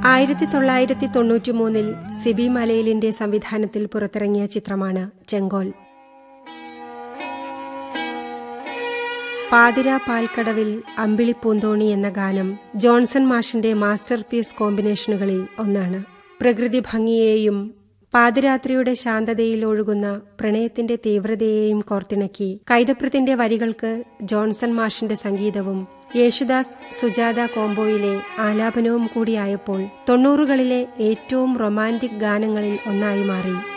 ആയിരത്തി തൊള്ളായിരത്തി തൊണ്ണൂറ്റി മൂന്നിൽ സിബി മലയിലിന്റെ സംവിധാനത്തിൽ പുറത്തിറങ്ങിയ ചിത്രമാണ് ചെങ്കോൽ പാതിര പാൽക്കടവിൽ അമ്പിളിപ്പൂന്തോണി എന്ന ഗാനം ജോൺസൺ മാഷിന്റെ മാസ്റ്റർ പീസ് കോമ്പിനേഷനുകളിൽ ഒന്നാണ് പ്രകൃതി ഭംഗിയെയും പാതിരാത്രിയുടെ ശാന്തതയിൽ ഒഴുകുന്ന പ്രണയത്തിന്റെ തീവ്രതയെയും കോർത്തിണക്കി കൈതപ്രത്തിന്റെ വരികൾക്ക് ജോൺസൺ മാഷിന്റെ സംഗീതവും യേശുദാസ് സുജാത കോംബോയിലെ ആലാപനവും കൂടിയായപ്പോൾ തൊണ്ണൂറുകളിലെ ഏറ്റവും റൊമാന്റിക് ഗാനങ്ങളിൽ ഒന്നായി മാറി